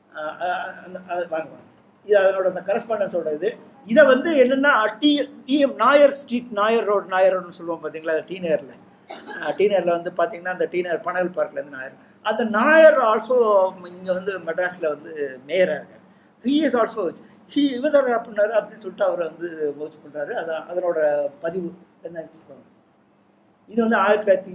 அஹ் அஹ் அந்த- அது வாங்க வாங்க இது அதனோட அந்த கரஸ்பாண்டன்ஸோட இது இதை வந்து என்னென்னா T T M Nair street Nair road Nair ரோடுன்னு சொல்லுவோம் பார்த்தீங்களா டி நேரில் டி நேரில் வந்து பார்த்தீங்கன்னா அந்த டி நேர் பனகல் பார்க்லேருந்து நாயர் அந்த நாயர் ஆல்சோ இங்கே வந்து மெட்ராஸில் வந்து மேயராக இருக்கார் ஹி இஸ் ஆல்சோ ஹி இவர் என்ன பண்ணாரு அப்படின்னு சொல்லிட்டு அவரை வந்து வச்சு பண்ணுறாரு அதான் அதனோட பதிவு என்ன இது வந்து ஆயிரத்தி தொள்ளாயிரத்தி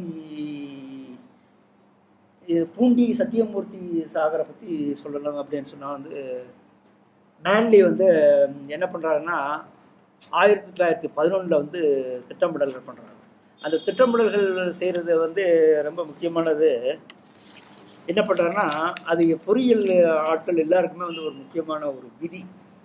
இது பூண்டி சத்தியமூர்த்தி சாகரை பற்றி சொல்லணும் அப்படின்னு சொன்னால் வந்து மேன்லி வந்து என்ன பண்ணுறாருன்னா ஆயிரத்தி தொள்ளாயிரத்தி பதினொன்றில் வந்து திட்டமிடல்கள் பண்ணுறாரு அந்த திட்டமிடல்கள் செய்கிறது வந்து ரொம்ப முக்கியமானது என்ன பண்ணுறாருன்னா அது பொறியியல் ஆட்கள் எல்லாருக்குமே வந்து ஒரு முக்கியமான ஒரு விதி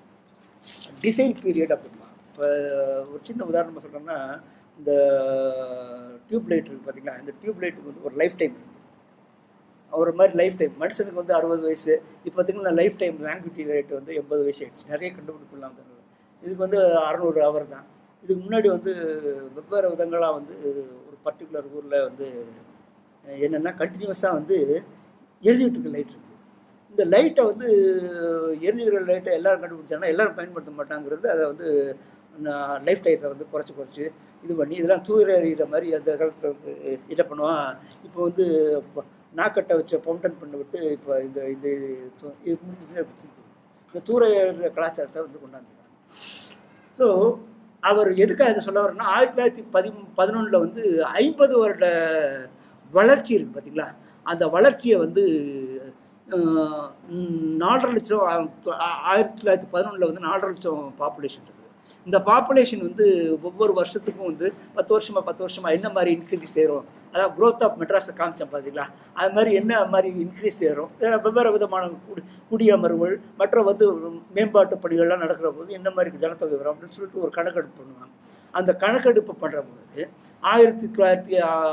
டிசைன் பீரியட் அப்படிமா இப்போ ஒரு சின்ன உதாரணமாக சொல்கிறோம்னா இந்த டியூப் லைட் இருக்குது பார்த்தீங்களா இந்த டியூப் லைட்டுக்கு வந்து ஒரு லைஃப் டைம் இருக்குது ஒரு மாதிரி லைஃப் டைம் மனுஷனுக்கு வந்து அறுபது வயசு இப்போ பார்த்தீங்கன்னா லைஃப் டைம் லாங்குவிட்டி ரேட் வந்து எண்பது வயசு ஆயிடுச்சு நிறைய கண்டுபிடிப்புலாம் வந்து இதுக்கு வந்து அறநூறு ஹவர் தான் இதுக்கு முன்னாடி வந்து வெவ்வேறு விதங்களாக வந்து ஒரு பர்டிகுலர் ஊரில் வந்து என்னென்னா கண்டினியூஸாக வந்து எரிஞ்சிட்டு இருக்க லைட் இருக்குது இந்த லைட்டை வந்து எரிஞ்சுக்கிற லைட்டை எல்லாரும் கண்டுபிடிச்சாங்கன்னா எல்லாரும் பயன்படுத்த மாட்டாங்கிறது அதை வந்து லைஃப் டயத்தை வந்து குறைச்சி குறைச்சி இது பண்ணி இதெல்லாம் தூர எறிகிற மாதிரி அந்த காலத்துக்கு என்ன பண்ணுவான் இப்போ வந்து ப- நாக்கட்டை வச்ச பவுண்டன் பண்ண விட்டு இப்போ இந்த இந்த து- இது முடிஞ்சுச்சுன்னா இப்படி தூக்கி போடு. இந்த தூர எறிகிற கலாச்சாரத்தை வந்து கொண்டாந்துருக்காங்க ஸோ அவர் எதுக்காக இதை சொல்ல வரேன்னா ஆயிரத்தி தொள்ளாயிரத்தி பதி பதினொன்றில் வந்து ஐம்பது வருட வளர்ச்சி இருக்குது பார்த்தீங்களா அந்த வளர்ச்சியை வந்து அஹ், ம், நாலரை லட்சம் ஆ- ஆயிரத்தி தொள்ளாயிரத்தி பதினொன்றில் வந்து நாலரை லட்சம் பாப்புலேஷன் இருக்குது இந்த பாப்புலேஷன் வந்து ஒவ்வொரு வருஷத்துக்கும் வந்து பத்து வருஷமா பத்து வருஷமா என்ன மாதிரி இன்க்ரீஸ் சேரும் அதாவது growth ஆஃப் மெட்ராஸை காமிச்சேன் பார்த்தீங்களா அது மாதிரி என்ன மாதிரி இன்க்ரீஸ் சேரும் இதெல்லாம் வெவ்வேறு விதமான குடி குடியமர்வுகள் மற்ற வந்து மேம்பாட்டு பணிகள்லாம் நடக்கிற போது என்ன மாதிரி ஜனத்தொகை வரும் அப்படின்னு சொல்லிட்டு ஒரு கணக்கெடுப்பு பண்ணுவாங்க அந்த கணக்கெடுப்பு பண்ணுற போது ஆயிரத்தி தொள்ளாயிரத்தி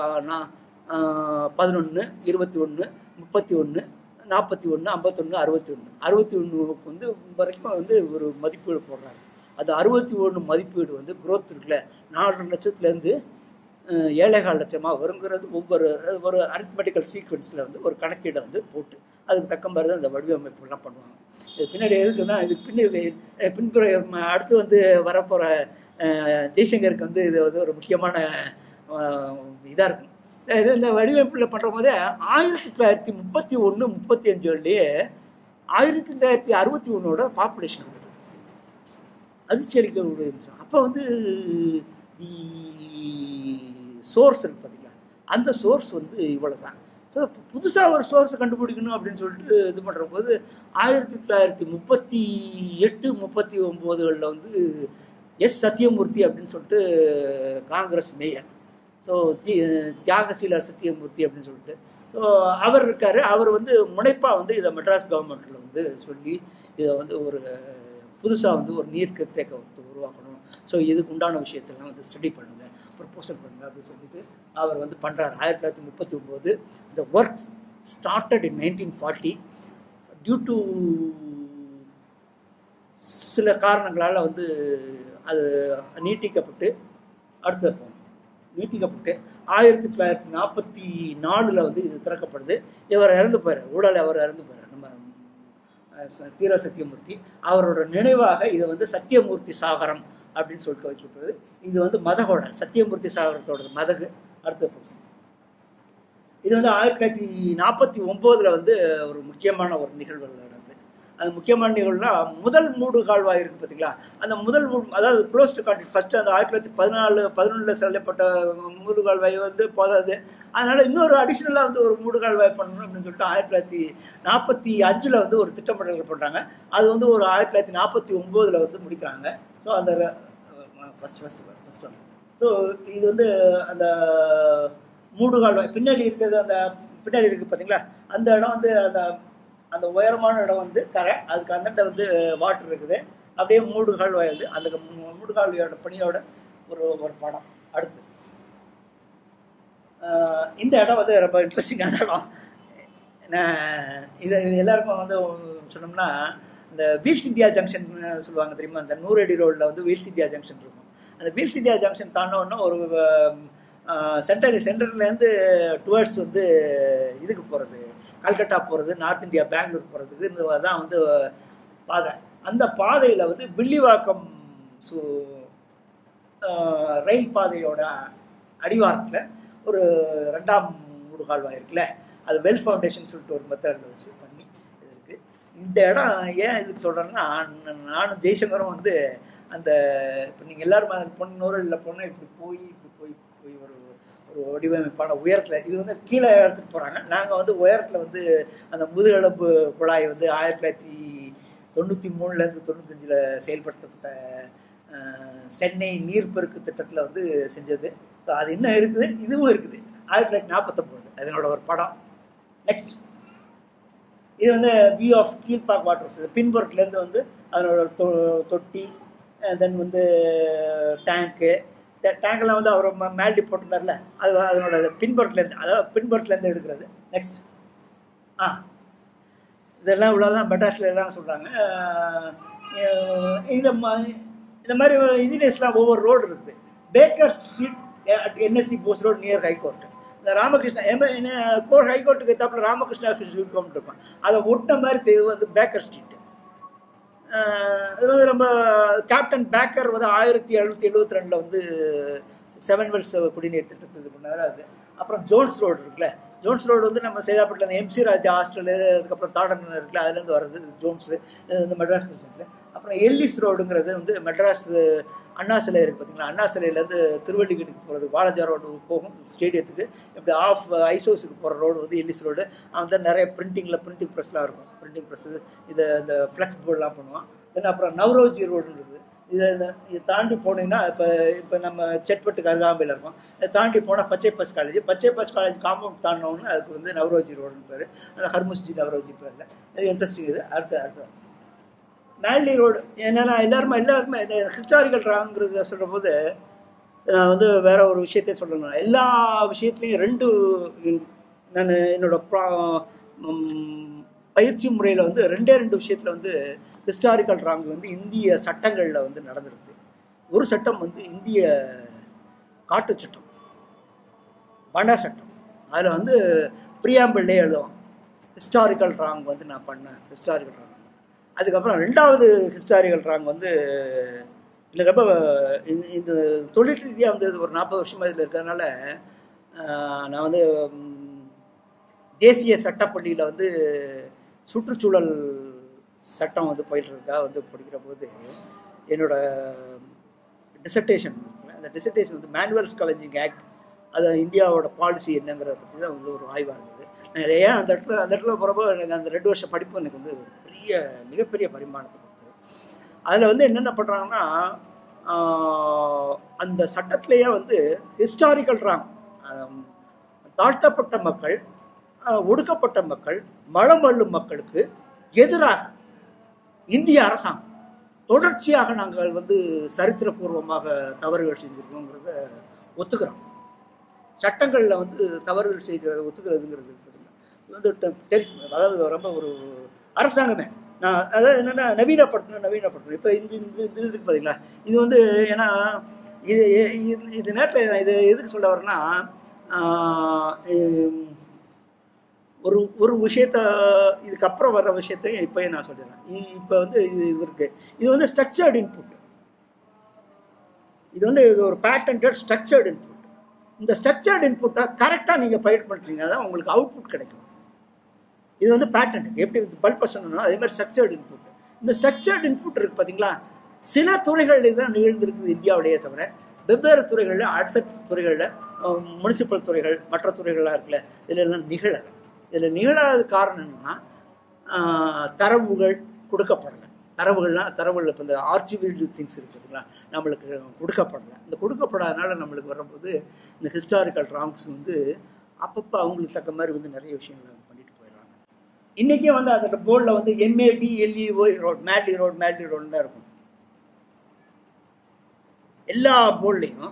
பதினொன்று இருபத்தி ஒன்று முப்பத்தி ஒன்று நாற்பத்தி ஒன்று ஐம்பத்தொன்று அறுபத்தி ஒன்று அறுபத்தி ஒன்றுக்கு வந்து வரைக்கும் வந்து ஒரு மதிப்பீடு போடுறாரு அது அறுபத்தி ஒன்று மதிப்பீடு வந்து growth இருக்குல்ல நாலரை லட்சத்துலேருந்து ஏழைகால் லட்சமாக வருங்கிறது ஒவ்வொரு ஒரு அரித்மெட்டிக்கல் சீக்வன்ஸில் வந்து ஒரு கணக்கீடை வந்து போட்டு அதுக்கு தக்க மாதிரி தான் அந்த வடிவமைப்புலாம் பண்ணுவாங்க இது பின்னாடி எதுக்குன்னா இது பின்னாடி அஹ் பின்புற ம- அடுத்து வந்து வரப்போகிற ஜெய்சங்கருக்கு வந்து இது வந்து ஒரு முக்கியமான இதாக இருக்கும் சரி, இது இந்த வடிவமைப்பில் பண்ணுற போதே ஆயிரத்தி தொள்ளாயிரத்தி முப்பத்தி ஒன்று முப்பத்தி அஞ்சுலேயே ஆயிரத்தி தொள்ளாயிரத்தி அறுபத்தி ஒன்றோட பாப்புலேஷன் வருது அதிர்ச்சி அளிக்கக்கூடிய விஷயம் அப்போ வந்து தி சோர்ஸ் இருக்கு பார்த்தீங்களா அந்த சோர்ஸ் வந்து இவ்வளோ தான் ஸோ புதுசாக ஒரு சோர்ஸை கண்டுபிடிக்கணும் அப்படின்னு சொல்லிட்டு இது பண்ணுற போது ஆயிரத்தி தொள்ளாயிரத்தி முப்பத்தி எட்டு முப்பத்தி ஒம்போதுகளில் வந்து எஸ் சத்யமூர்த்தி அப்படின்னு சொல்லிட்டு காங்கிரஸ் மேயர் ஸோ தி தியாகசீலர் சத்யமூர்த்தி அப்படின்னு சொல்லிட்டு ஸோ அவர் இருக்கார் அவர் வந்து முனைப்பாக வந்து இதை மெட்ராஸ் கவர்மெண்ட்டில் வந்து சொல்லி இதை வந்து ஒரு புதுசாக வந்து ஒரு நீர்க்கு தேக்க வந்து உருவாக்கணும் ஸோ இதுக்கு உண்டான விஷயத்தெல்லாம் வந்து ஸ்டடி பண்ணுங்கள் ப்ரப்போசல் பண்ணுங்கள் அப்படின்னு சொல்லிட்டு அவர் வந்து பண்ணுறாரு ஆயிரத்தி தொள்ளாயிரத்தி முப்பத்தி ஒம்பது இந்த work started in nineteen forty due to சில காரணங்களால் வந்து அது நீட்டிக்கப்பட்டு அடுத்த போகும் நீட்டிக்கப்பட்டு ஆயிரத்தி தொள்ளாயிரத்தி நாற்பத்தி நாலில் வந்து இது திறக்கப்படுது இவர் இறந்து போயிறார் ஊழல் அவர் இறந்து போயிறார் நம்ம அஹ், ச- தீர சத்தியமூர்த்தி அவரோட நினைவாக இதை வந்து சத்தியமூர்த்தி சாகரம் அப்படின்னு சொல்லிட்டு வச்சுருப்பது இது வந்து மதகோட சத்தியமூர்த்தி சாகரத்தோட மதகு அடுத்த பக்கம் இது வந்து ஆயிரத்தி தொள்ளாயிரத்தி நாற்பத்தி ஒம்போதில் வந்து ஒரு முக்கியமான ஒரு நிகழ்வு நடந்தது அது முக்கியமான நிகழ்வுனா முதல் மூடு கால்வாய் இருக்குது பார்த்தீங்களா அந்த முதல் மூடு அதாவது க்ளோஸ் டு கான்ட்ராக்ட் ஃபஸ்ட்டு அந்த ஆயிரத்தி தொள்ளாயிரத்தி பதினாலு பதினொன்றில் செல்லப்பட்ட மூடு கால்வாய் வந்து போதாது அதனால் இன்னொரு அடிஷ்னலாக வந்து ஒரு மூடு கால்வாய் பண்ணணும் அப்படின்னு சொல்லிட்டு ஆயிரத்தி தொள்ளாயிரத்தி நாற்பத்தி அஞ்சில் வந்து ஒரு திட்டமிடல்கள் பண்ணுறாங்க அது வந்து ஒரு ஆயிரத்தி தொள்ளாயிரத்தி நாற்பத்தி ஒம்போதில் வந்து முடிக்கிறாங்க ஸோ அந்த first first first one so இது வந்து அந்த மூடு கால்வாய் பின்னாடி இருக்கிறது அந்த பின்னாடி இருக்குது பார்த்தீங்களா அந்த இடம் வந்து அந்த அந்த உயரமான இடம் வந்து கரை அதுக்கு அந்தாண்ட வந்து வாட்டர் இருக்குது அப்படியே மூடு கால்வாய் வந்து அந்த மூ- மூடு கால்வாயோட பணியோட ஒரு ஒரு படம் அடுத்து ஆஹ் இந்த இடம் வந்து ரொம்ப இன்ட்ரெஸ்டிங்கான இடம் நான் இது எல்லாருக்கும் வந்து சொன்னோம்னா இந்த வீல்ஸ் இந்தியா ஜங்ஷன் சொல்லுவாங்க தெரியுமா அந்த நூறு அடி ரோடில் வந்து வீல்ஸ் இந்தியா ஜங்ஷன் இருக்கும் அந்த வீல்ஸ் இந்தியா ஜங்ஷன் தாண்டோன்னா ஒரு சென்டர் சென்டர்லேருந்து டுவர்ட்ஸ் வந்து இதுக்கு போகிறது கல்கட்டா போகிறது நார்த் இந்தியா பெங்களூர் போகிறதுக்கு இந்த தான் வந்து பாதை அந்த பாதையில் வந்து வில்லிவாக்கம் சு ஆஹ், ரயில் பாதையோட அடிவாரத்தில் ஒரு ரெண்டாம் ஊடுகால்வாய் இருக்குல்ல அது வெல் ஃபவுண்டேஷன் சொல்லிட்டு ஒரு மெத்தடில் வச்சு பண்ணி இது இருக்குது இந்த இடம் ஏன் இதுக்கு சொல்கிறேன்னா நானும் ஜெய்சங்கரும் வந்து அந்த இப்போ நீங்கள் எல்லாரும் அது பொண்ணூறு இல்லை பொண்ணு இப்படி போய் இப்படி போய் போய் ஒரு ஒரு வடிவமைப்பான உயரத்தில் இது வந்து கீழே எடுத்துகிட்டு போகிறாங்க நாங்கள் வந்து உயரத்தில் வந்து அந்த முதுகெலும்பு குழாய் வந்து ஆயிரத்தி தொள்ளாயிரத்தி தொண்ணூற்றி மூணுலேருந்து தொண்ணூத்தஞ்சில் செயல்படுத்தப்பட்ட அஹ், சென்னை நீர்ப்பெருக்கு திட்டத்தில் வந்து செஞ்சது ஸோ அது இன்னும் இருக்குது இதுவும் இருக்குது ஆயிரத்தி தொள்ளாயிரத்தி நாற்பத்தொம்போது அதனோட ஒரு படம் நெக்ஸ்ட் இது வந்து வியூ ஆஃப் கீழ்பாக் வாட்டர்ஸ் பின்புறத்துலேருந்து வந்து அதனோட தொ தொட்டி தென் வந்து டேங்க்கு டேங்கெல்லாம் வந்து அவர் ம- மேல்டி போட்டிருந்தார்ல அது அதனோட பின்புறத்துலேருந்து அதாவது பின்புறத்துலேருந்து எடுக்கிறது நெக்ஸ்ட் ஆ இதெல்லாம் இவ்வளோதான் மெட்ராஸில் எல்லாம் சொல்கிறாங்க இந்த மா- இந்த மாதிரி இன்ஜினியர்ஸ்லாம் ஒவ்வொரு ரோடு இருக்குது Baker street N S C Bose road near high court இந்த ராமகிருஷ்ணா எம என்ன கோர் ஹைகோர்ட்டுக்கு எத்தாப்புல ராமகிருஷ்ணா ஸ்ட்ரீட் கோர்ட் இருக்கும் அதை ஒட்டின மாதிரி தெரியுது வந்து பேக்கர் ஸ்ட்ரீட் அது வந்து நம்ம கேப்டன் பேக்கர் வந்து ஆயிரத்தி எழுநூத்தி எழுபத்தி ரெண்டில் வந்து செவன் வெல்ஸ் குடிநீர் திட்டத்தை இது பண்ணாரு அது அப்புறம் ஜோன்ஸ் ரோடு இருக்குல்ல ஜோன்ஸ் ரோடு வந்து நம்ம சேதாப்பட்டில் இந்த எம்சி ராஜா ஹாஸ்டலு அதுக்கப்புறம் தாடன் இருக்குல்ல அதுலேருந்து வர்றது ஜோன்ஸு இது வந்து மெட்ராஸ் பிரசிடென்ட் அப்புறம் எல்லிஸ் ரோடுங்கிறது வந்து மெட்ராஸ் அண்ணா சிலை இருக்குது பார்த்தீங்களா அண்ணா சிலையிலேருந்து திருவள்ளிக்கணிக்கு போகிறது வாலஜா ரோடு போகும் ஸ்டேடியத்துக்கு இப்படி ஆஃப் ஐசோஸுக்கு போகிற ரோடு வந்து எல்லிஸ் ரோடு அவன் வந்து நிறைய பிரிண்டிங்கில் பிரிண்டிங் ப்ரெஸ்லாம் இருக்கும் பிரிண்டிங் ப்ரெஸ்ஸு இதை இந்த ஃப்ளெக்ஸ் போர்டெலாம் பண்ணுவான் தென் அப்புறம் நவரோஜி ரோடுன்றது இதை இதை தாண்டி போனீங்கன்னா இப்போ இப்போ நம்ம செட்பட்டுக்கு அருகாமையில் இருக்கோம் இதை தாண்டி போனால் பச்சை பஸ் காலேஜ் பச்சை பஸ் காலேஜ் காம்பவுண்ட் தாண்டினோன்னு அதுக்கு வந்து நவரோஜி ரோடுன்னு பேர் அந்த ஹர்முஸ்ஜி நவரோஜி பேரில் இது இன்ட்ரெஸ்டிங் இது அடுத்து அடுத்து மேல்டி ரோடு என்னன்னா எல்லாருமே எல்லாருக்குமே இந்த ஹிஸ்டாரிக்கல் ட்ராங்கிறது சொல்கிற போது நான் வந்து வேற ஒரு விஷயத்தை சொல்லணும் எல்லா விஷயத்துலையும் ரெண்டு நான் என்னோட ப்ரா- ம், பயிற்சி முறையில் வந்து ரெண்டே ரெண்டு விஷயத்தில் வந்து ஹிஸ்டாரிக்கல் ராங் வந்து இந்திய சட்டங்களில் வந்து நடந்துருது ஒரு சட்டம் வந்து இந்திய காட்டு சட்டம் வன சட்டம் அதில் வந்து பிரியாம்பிள்ளையே எழுதுவோம் ஹிஸ்டாரிக்கல் ராங் வந்து நான் பண்ணேன் ஹிஸ்டாரிக்கல் ராங் அதுக்கப்புறம் ரெண்டாவது ஹிஸ்டாரிக்கல் ராங் வந்து இல்லை ரொம்ப இந்த- இந்த தொழில் ரீதியாக வந்து இது ஒரு நாற்பது வருஷமாக இதில் இருக்கிறதுனால ஆஹ், நான் வந்து ம், தேசிய சட்டப்பள்ளியில் வந்து சுற்றுச்சூழல் சட்டம் வந்து பயில்றதுக்காக வந்து படிக்கிற போது என்னோட டிசர்டேஷன் அந்த டிசர்டேஷன் வந்து மேனுவல் ஸ்காலஜிங் ஆக்ட் அது இந்தியாவோட பாலிசி என்னங்கிறத பற்றி தான் வந்து ஒரு ஆய்வாக இருந்தது நான் இதை ஏன் அந்த இடத்துல அந்த இடத்துல போகிறப்போ எனக்கு அந்த ரெண்டு வருஷம் படிப்பு எனக்கு வந்து ஒரு பெரிய மிகப்பெரிய பரிமாணத்தை கொடுத்தது அதில் வந்து என்னென்ன பண்ணுறாங்கன்னா அந்த சட்டத்திலேயே வந்து ஹிஸ்டாரிக்கல் ராங் தாழ்த்தப்பட்ட மக்கள் ஆஹ், ஒடுக்கப்பட்ட மக்கள் மலம் அள்ளும் மக்களுக்கு எதிராக இந்திய அரசாங்கம் தொடர்ச்சியாக நாங்கள் வந்து சரித்திரபூர்வமாக தவறுகள் செஞ்சுருக்கோங்கிறத ஒத்துக்கிறோம் சட்டங்களில் வந்து தவறுகள் செய்கிறத ஒத்துக்கிறதுங்கிறது இருக்குதுல்ல. இது வந்து ட- டெரி- அதாவது ரொம்ப ஒரு அரசாங்கமே நான் அதாவது என்னென்னா நவீனப்படுத்தணும் நவீனப்படுத்தணும் இப்போ இந்த இந்த இந்த இது இருக்கு பார்த்தீங்களா இது வந்து ஏன்னா இது இது- இது நேரத்தில் இது எதுக்கு சொல்ல வரேன்னா ஆஹ், ஹம், ஒரு ஒரு விஷயத்த இதுக்கப்புறம் வர்ற விஷயத்தையும் இப்போயே நான் சொல்லிடுறேன் இப்போ வந்து இது இது இருக்கு இது வந்து ஸ்ட்ரக்சர்டு இன்புட் இது வந்து இது ஒரு பேட்டன்ட் ஸ்ட்ரக்சர்டு இன்புட் இந்த ஸ்ட்ரக்சர்டு இன்புட்டை கரெக்டாக நீங்கள் பயிர் பண்ணுறீங்க தான் உங்களுக்கு அவுட்புட் கிடைக்கும் இது வந்து பேட்டன்ட் எப்படி பல்ப சொன்னோம் அதே மாதிரி ஸ்ட்ரக்சர்டு இன்புட் இந்த ஸ்ட்ரக்சர்டு இன்புட் இருக்கு பார்த்தீங்களா சில துறைகளில் தான் நிகழ்ந்திருக்குது இந்தியாவிலேயே தவிர வெவ்வேறு துறைகளில் அடுத்த துறைகளில் முனிசிபல் துறைகள் மற்ற துறைகள்லாம் இருக்குல்ல இதுல எல்லாம் நிகழலை இதில் நிகழாத காரணம் என்னன்னா ஆஹ், தரவுகள் கொடுக்கப்படலை தரவுகள்லாம் தரவுகள் இப்போ இந்த ஆர்ச்சிவில்டு திங்ஸ் இருக்குதுங்களா நம்மளுக்கு கொடுக்கப்படலை இந்த கொடுக்கப்படாதனால நம்மளுக்கு வரும்போது இந்த ஹிஸ்டாரிக்கல் ராங்ஸ் வந்து அப்பப்போ அவங்களுக்கு தக்க மாதிரி வந்து நிறைய விஷயங்களை பண்ணிட்டு போயிடுறாங்க இன்றைக்கே வந்து அந்த போர்டில் வந்து M A D L E O road Madley road Madley road தான் இருக்கும் எல்லா போர்ட்லேயும்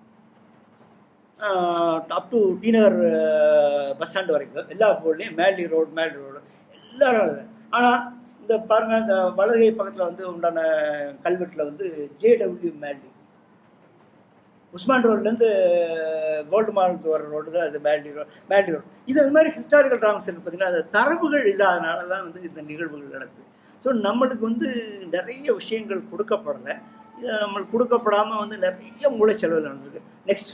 up to T Nagar bus stand வரைக்கும் எல்லா போர்ட்லேயும் மேல்டி ரோடு மேல்டி ரோடு எல்லாரும் ஆனால் இந்த பாருங்க இந்த வலதுகை பக்கத்தில் வந்து உண்டான கல்வெட்டில் வந்து ஜேடபிள்யூ மேல்டி உஸ்மான் ரோட்லேருந்து கோல்டு மாலுக்கு வர ரோடு தான் அது பேண்டி ரோட் பேண்டி ரோடு இது அது மாதிரி ஹிஸ்டாரிக்கல் ட்ராமஸ் இருக்கு பார்த்தீங்கன்னா அது தரவுகள் இல்லாதனால தான் வந்து இந்த நிகழ்வுகள் நடக்குது ஸோ நம்மளுக்கு வந்து நிறைய விஷயங்கள் கொடுக்கப்படலை இது நம்மளுக்கு கொடுக்கப்படாமல் வந்து நிறைய மூளைச்செலவில் நடந்திருக்கு நெக்ஸ்ட்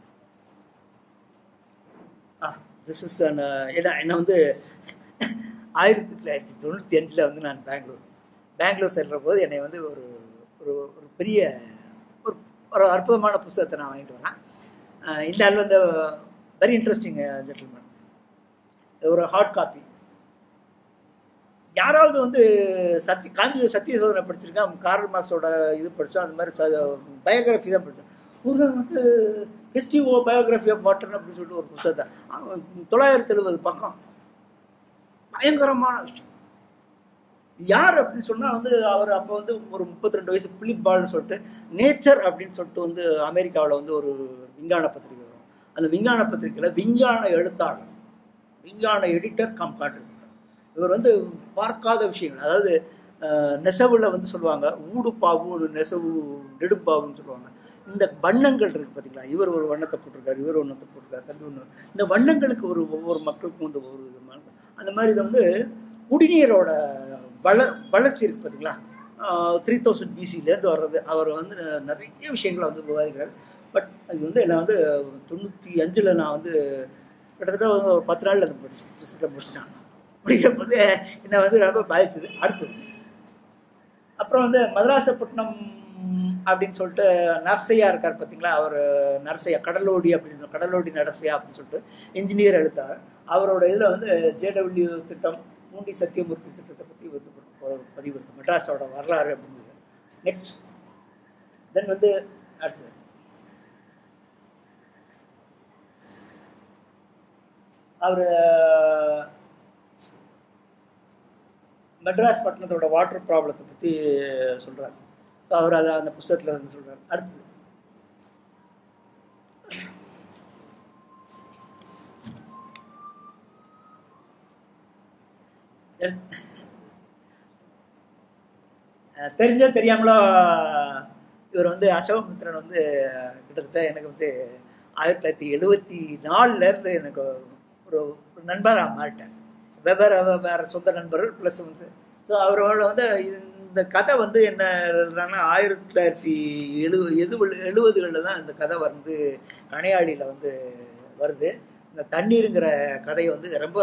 ஆ திஸ் இஸ் என்ன என்ன வந்து ஆயிரத்தி தொள்ளாயிரத்தி தொண்ணூற்றி அஞ்சில் வந்து நான் பெங்களூர் பெங்களூர் செல்கிற போது என்னை வந்து ஒரு ஒரு ஒரு பெரிய ஒரு ஒரு அற்புதமான புஸ்தகத்தை நான் வாங்கிட்டு வரேன் அஹ் இந்த ஆள் வந்து வெரி இன்ட்ரெஸ்டிங் ஜென்டில்மேன் ஒரு ஹார்ட் காப்பி யாராவது வந்து சத்தி காந்தி சத்திய சோதனை படிச்சிருக்கேன் கார்ல் மார்க்ஸோட இது படித்தோம் அது மாதிரி பயோகிராஃபி தான் படித்தோம் ஒரு வந்து history of biography of water அப்படின்னு சொல்லிட்டு ஒரு புத்தகத்தை அவன் தொள்ளாயிரத்தி எழுபது பக்கம் பயங்கரமான விஷயம் யார் அப்படின்னு சொன்னால் வந்து அவர் அப்போ வந்து ஒரு முப்பத்தி ரெண்டு வயசு பிலிப் பால்னு சொல்லிட்டு நேச்சர் அப்படின்னு சொல்லிட்டு வந்து அமெரிக்காவில் வந்து ஒரு விஞ்ஞான பத்திரிகை வரும் அந்த விஞ்ஞான பத்திரிகையில் விஞ்ஞான எழுத்தாளர் விஞ்ஞான எடிட்டர் கம் கான்ட்ரிபியூட்டர் இவர் வந்து பார்க்காத விஷயங்கள் அதாவது அஹ், நெசவுல வந்து சொல்லுவாங்க ஊடுப்பாவு நெசவு நெடுப்பாவுன்னு சொல்லுவாங்க இந்த வண்ணங்கள் இருக்கு பார்த்தீங்களா இவர் ஒரு வண்ணத்தை போட்டிருக்காரு இவர் ஒன்றத்தை போட்டிருக்காரு தம்பி ஒன்று இந்த வண்ணங்களுக்கு ஒரு ஒவ்வொரு மக்களுக்கும் வந்து ஒவ்வொரு விதமான அந்த மாதிரி இதை வந்து குடிநீரோட வள வளர்ச்சி இருக்கு பார்த்தீங்களா த்ரீ தௌசண்ட் பிசிலேருந்து வர்றது அவர் வந்து நிறைய விஷயங்களை வந்து விவாதிக்கிறார் பட் அது வந்து என்னை வந்து தொண்ணூற்றி அஞ்சில் நான் வந்து கிட்டத்தட்ட வந்து ஒரு பத்து நாளில் அது முடிச்சு புத்தகத்தை முடிச்சிட்டான் முடிக்கிற போது என்னை வந்து ரொம்ப பாதிச்சது அடுத்தது அப்புறம் வந்து மதராசப்பட்டினம் அப்படின்னு சொல்லிட்டு நரசையா இருக்கார் பார்த்தீங்களா அவர் நரசையா கடலோடி அப்படின்னு சொல்லி கடலோடி நரசையா அப்படின்னு சொல்லிட்டு இன்ஜினியர் எழுத்தார் அவரோட இதில் வந்து ஜேடபிள்யூ திட்டம் பூண்டி சத்தியமூர்த்தி திட்டத்தை பற்றி வந்து ஒரு பதிவு இருக்கு மெட்ராஸோட வரலாறு அப்படின்னு நெக்ஸ்ட் தென் வந்து அடுத்தது அவர் மெட்ராஸ் பட்டணத்தோட வாட்டர் ப்ராப்ளத்தை பற்றி சொல்கிறார் அவர் அதை அந்த புஸ்தகத்தில் வந்து சொல்கிறார் அடுத்தது அஹ் தெரிஞ்சோ தெரியாமலோ இவர் வந்து அசோகமித்ரன் வந்து கிட்டத்தட்ட எனக்கு வந்து ஆயிரத்தி தொள்ளாயிரத்தி எழுபத்தி நாலுலேருந்து எனக்கு ஒரு ஒரு நண்பராக மாறிட்டேன் வெவ்வேறு வெவ்வேறு சொந்த நண்பர்கள் ப்ளஸ் வந்து ஸோ அவரோட வந்து இந்த கதை வந்து என்ன எழுதுறாங்கன்னா ஆயிரத்தி தொள்ளாயிரத்தி எழு எது எழுபதுகளில் தான் இந்த கதை வந்து கணையாளியில் வந்து வருது இந்த தண்ணீருங்கிற கதையை வந்து ரொம்ப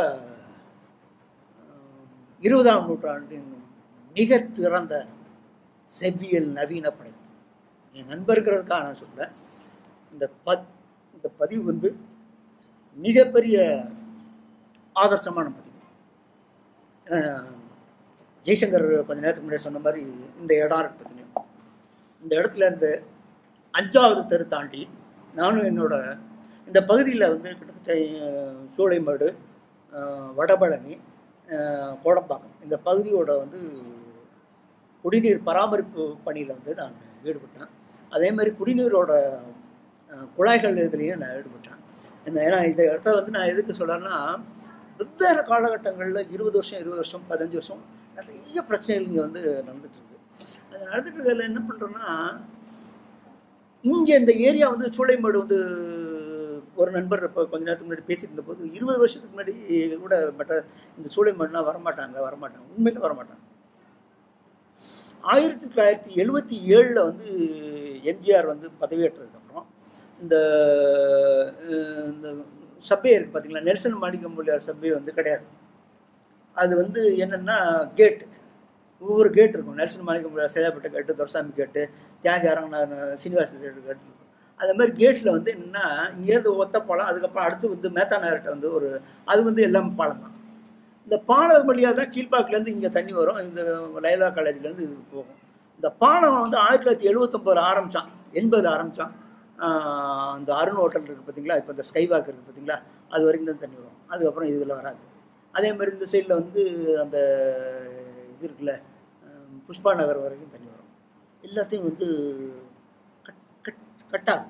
அஹ், இருபதாம் நூற்றாண்டின் மிக திறந்த செவ்வியல் நவீன படைப்பு என் நண்பருக்கிறதுக்காக நான் சொல்ல இந்த பத் இந்த பதிவு வந்து மிகப்பெரிய ஆதர்சமான பதிவு ஏன்னா, ஜெய்சங்கர் கொஞ்ச நேரத்துக்கு முன்னாடி சொன்ன மாதிரி இந்த இடம் இருக்கு பார்த்தீங்களா இந்த இடத்துல இருந்து அஞ்சாவது தெரு தாண்டி நானும் என்னோட இந்த பகுதியில் வந்து கிட்டத்தட்ட அஹ், சூளைமேடு அஹ், வடபழனி அஹ், கோடம்பாக்கம் இந்த பகுதியோட வந்து குடிநீர் பராமரிப்பு பணியில் வந்து நான் ஈடுபட்டேன் அதே மாதிரி குடிநீரோட அஹ், குழாய்கள் இதுலேயும் நான் ஈடுபட்டேன் இந்த ஏன்னா இந்த இடத்த வந்து நான் எதுக்கு சொல்கிறேன்னா வெவ்வேறு காலகட்டங்களில் இருபது வருஷம் இருபது வருஷம் பதினஞ்சு வருஷம் நிறைய பிரச்சனைகள் இங்கே வந்து நடந்துட்டு இருக்கு அது நடந்துட்டு இருக்கிறதுல என்ன பண்ணுறோன்னா இங்கே இந்த ஏரியா வந்து சூளைமேடு வந்து ஒரு நண்பர் இப்போ கொஞ்ச நேரத்துக்கு முன்னாடி பேசிட்டு இருந்தபோது இருபது வருஷத்துக்கு முன்னாடி கூட மற்ற இந்த சூளைமேடுலாம் வரமாட்டாங்க வரமாட்டாங்க உண்மையில வரமாட்டாங்க ஆயிரத்தி தொள்ளாயிரத்தி எழுபத்தி ஏழில் வந்து எம்ஜிஆர் வந்து பதவியேற்றதுக்கப்புறம் இந்த அஹ், இந்த சப்பே இருக்குது பார்த்தீங்களா நெல்சன் மாணிக்கம் பிள்ளையார் சப்பே வந்து கிடையாது அது வந்து என்னென்னா கேட்டு ஒவ்வொரு கேட் இருக்கும் நெல்சன் மாணிக்கம் பிள்ளையார் சேதாப்பட்ட கேட்டு துரசாமி கேட்டு தியாகி அரங்கநாதன் சீனிவாச கேட்டு கேட்டு இருக்கும் அதே மாதிரி கேட்டில் வந்து என்னன்னா இங்கேருந்து ஒத்த பாலம் அதுக்கப்புறம் அடுத்து வந்து மேத்தா நகர்கிட்ட வந்து ஒரு அது வந்து எல்லாம் பாலம் தான் இந்த பாலம் வழியாக தான் கீழ்பாக்கிலேருந்து இங்கே தண்ணி வரும் இந்த லைலா காலேஜ்லேருந்து இது போகும் இந்த பாலம் வந்து ஆயிரத்தி தொள்ளாயிரத்தி எழுபத்தொம்போது ஆரம்பித்தான் எண்பதில் ஆரம்பித்தான் அந்த அருண் ஹோட்டல் இருக்குது பார்த்தீங்களா இப்போ இந்த ஸ்கை வாக் இருக்குது பார்த்தீங்களா அது வரைக்கும் தான் தண்ணி வரும் அதுக்கப்புறம் இதில் வராது அதே மாதிரி இந்த சைடில் வந்து அந்த இது இருக்குல்ல அஹ், புஷ்பா நகர் வரைக்கும் தண்ணி வரும் எல்லாத்தையும் வந்து கட் கட் கட்டாகும்